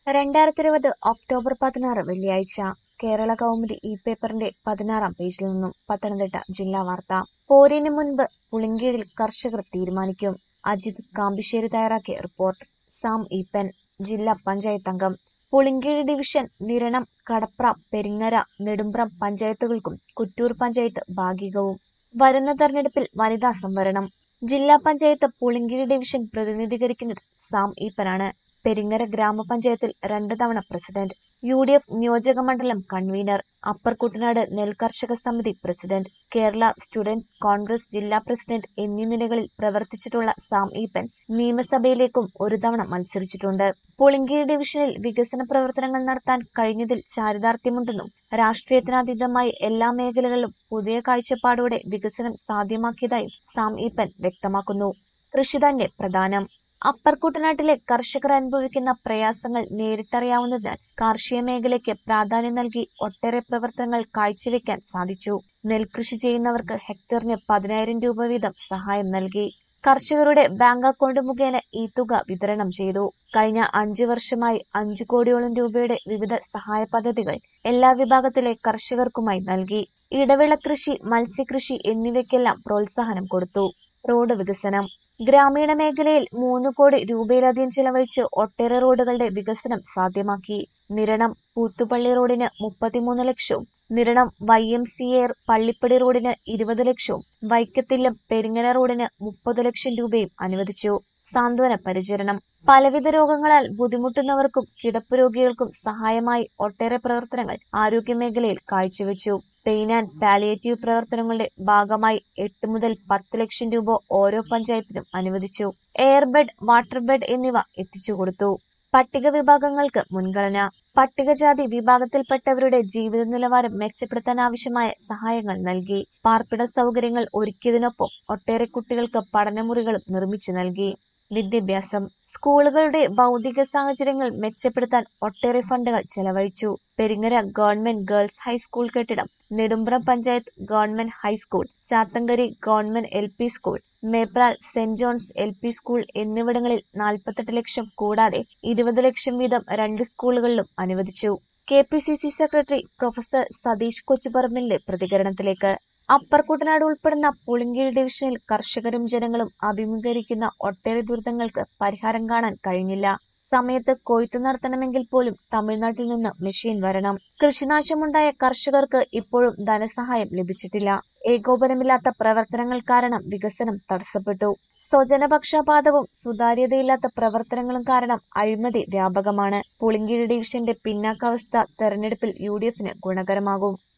രണ്ടായിരത്തി ഇരുപത് ഒക്ടോബർ പതിനാറ് വെള്ളിയാഴ്ച കേരള കൗമുദി ഈ പേപ്പറിന്റെ പതിനാറാം പേജിൽ നിന്നും പത്തനംതിട്ട ജില്ലാ വാർത്ത പോരിന് മുൻപ് പുളിങ്കീഴിൽ കർഷകർ തീരുമാനിക്കും അജിത് കാമ്പിശ്ശേരി തയ്യാറാക്കിയ റിപ്പോർട്ട് സാം ഈപ്പൻ ജില്ലാ പഞ്ചായത്ത് അംഗം പുളിങ്കീഴ് ഡിവിഷൻ നിരണം കടപ്ര പെരിങ്ങര നെടുമ്പ്രം പഞ്ചായത്തുകൾക്കും കുറ്റൂർ പഞ്ചായത്ത് ഭാഗികവും വരുന്ന തെരഞ്ഞെടുപ്പിൽ വനിതാ സംവരണം ജില്ലാ പഞ്ചായത്ത് പുളിങ്കീഴ് ഡിവിഷൻ പ്രതിനിധീകരിക്കുന്നത് സാം ഈപ്പനാണ് പെരിങ്ങര ഗ്രാമപഞ്ചായത്തിൽ രണ്ട് തവണ പ്രസിഡന്റ് യു ഡി എഫ് നിയോജക മണ്ഡലം കൺവീനർ അപ്പർ കുട്ടനാട് നെൽകർഷക സമിതി പ്രസിഡന്റ് കേരള സ്റ്റുഡൻസ് കോൺഗ്രസ് ജില്ലാ പ്രസിഡന്റ് എന്നീ നിലകളിൽ പ്രവർത്തിച്ചിട്ടുള്ള സാം ഈപ്പൻ നിയമസഭയിലേക്കും ഒരു തവണ മത്സരിച്ചിട്ടുണ്ട് പുളിങ്കീഴ് ഡിവിഷനിൽ വികസന പ്രവർത്തനങ്ങൾ നടത്താൻ കഴിഞ്ഞതിൽ ചാരിതാർത്ഥ്യമുണ്ടെന്നും രാഷ്ട്രീയത്തിനതീതമായി എല്ലാ മേഖലകളിലും പുതിയ കാഴ്ചപ്പാടോടെ വികസനം സാധ്യമാക്കിയതായും സാം ഈപ്പൻ വ്യക്തമാക്കുന്നു കൃഷി തന്നെ പ്രധാനം അപ്പർ കുട്ടനാട്ടിലെ കർഷകർ അനുഭവിക്കുന്ന പ്രയാസങ്ങൾ നേരിട്ടറിയാവുന്നതിനാൽ കാർഷിക മേഖലയ്ക്ക് പ്രാധാന്യം നൽകി ഒട്ടേറെ പ്രവർത്തനങ്ങൾ കാഴ്ചവെക്കാൻ സാധിച്ചു നെൽകൃഷി ചെയ്യുന്നവർക്ക് ഹെക്ടറിന് പതിനായിരം രൂപ വീതം സഹായം നൽകി കർഷകരുടെ ബാങ്ക് അക്കൗണ്ട് മുഖേന ഈ തുക വിതരണം ചെയ്തു കഴിഞ്ഞ അഞ്ചു വർഷമായി അഞ്ചു കോടിയോളം രൂപയുടെ വിവിധ സഹായ പദ്ധതികൾ എല്ലാ വിഭാഗത്തിലെ കർഷകർക്കുമായി നൽകി ഇടവിള കൃഷി മത്സ്യകൃഷി എന്നിവയ്ക്കെല്ലാം പ്രോത്സാഹനം കൊടുത്തു റോഡ് വികസനം ഗ്രാമീണ മേഖലയിൽ മൂന്ന് കോടി രൂപയിലധികം ചെലവഴിച്ച് ഒട്ടേറെ റോഡുകളുടെ വികസനം സാധ്യമാക്കി നിരണം പൂത്തുപള്ളി റോഡിന് മുപ്പത്തിമൂന്ന് ലക്ഷവും Niranam Y M C A Pallippadi റോഡിന് ഇരുപത് ലക്ഷവും വൈക്കത്തില്ലം പെരിങ്ങന റോഡിന് മുപ്പത് ലക്ഷം രൂപയും അനുവദിച്ചു സാന്ത്വന പരിചരണം പലവിധ രോഗങ്ങളാൽ ബുദ്ധിമുട്ടുന്നവർക്കും കിടപ്പ് രോഗികൾക്കും സഹായമായി ഒട്ടേറെ പ്രവർത്തനങ്ങൾ ആരോഗ്യമേഖലയിൽ കാഴ്ചവെച്ചു പെയിൻ ആൻഡ് പാലിയേറ്റീവ് പ്രവർത്തനങ്ങളുടെ ഭാഗമായി എട്ട് മുതൽ പത്ത് ലക്ഷം രൂപ ഓരോ പഞ്ചായത്തിനും അനുവദിച്ചു എയർ ബെഡ് വാട്ടർ ബെഡ് എന്നിവ എത്തിച്ചുകൊടുത്തു പട്ടിക വിഭാഗങ്ങൾക്ക് മുൻഗണന പട്ടികജാതി വിഭാഗത്തിൽപ്പെട്ടവരുടെ ജീവിത നിലവാരം മെച്ചപ്പെടുത്താൻ ആവശ്യമായ സഹായങ്ങൾ നൽകി പാർപ്പിട സൗകര്യങ്ങൾ ഒരുക്കിയതിനൊപ്പം ഒട്ടേറെ കുട്ടികൾക്ക് പഠനമുറികളും നിർമ്മിച്ചു നൽകി വിദ്യാഭ്യാസം സ്കൂളുകളുടെ ഭൗതിക സാഹചര്യങ്ങൾ മെച്ചപ്പെടുത്താൻ ഒട്ടേറെ ഫണ്ടുകൾ ചെലവഴിച്ചു പെരിങ്ങര ഗവൺമെന്റ് ഗേൾസ് ഹൈസ്കൂൾ കെട്ടിടം Nedumbram panchayat government high school Chathankary government L P school Mepral സെന്റ് ജോൺസ് എൽ പി സ്കൂൾ എന്നിവിടങ്ങളിൽ നാൽപ്പത്തെട്ട് ലക്ഷം കൂടാതെ ഇരുപത് ലക്ഷം വീതം രണ്ട് സ്കൂളുകളിലും അനുവദിച്ചു K P C C secretary professor Satheesh കൊച്ചുപറമ്പിലിന്റെ പ്രതികരണത്തിലേക്ക് അപ്പർ കുട്ടനാട് ഉൾപ്പെടുന്ന പുളിങ്കീഴ് ഡിവിഷനിൽ കർഷകരും ജനങ്ങളും അഭിമുഖീകരിക്കുന്ന ഒട്ടേറെ ദുരിതങ്ങൾക്ക് പരിഹാരം കാണാൻ കഴിഞ്ഞില്ല സമയത്ത് കൊയ്ത്തു നടത്തണമെങ്കിൽ പോലും തമിഴ്നാട്ടിൽ നിന്ന് മെഷീൻ വരണം കൃഷിനാശമുണ്ടായ കർഷകർക്ക് ഇപ്പോഴും ധനസഹായം ലഭിച്ചിട്ടില്ല ഏകോപനമില്ലാത്ത പ്രവർത്തനങ്ങൾ കാരണം വികസനം തടസ്സപ്പെട്ടു സ്വജനപക്ഷപാതവും സുതാര്യതയില്ലാത്ത പ്രവർത്തനങ്ങളും കാരണം അഴിമതി വ്യാപകമാണ് പുളിങ്കീഴ് ഡിവിഷന്റെ പിന്നാക്കാവസ്ഥ തെരഞ്ഞെടുപ്പിൽ യു ഡി എഫിന് ഗുണകരമാകും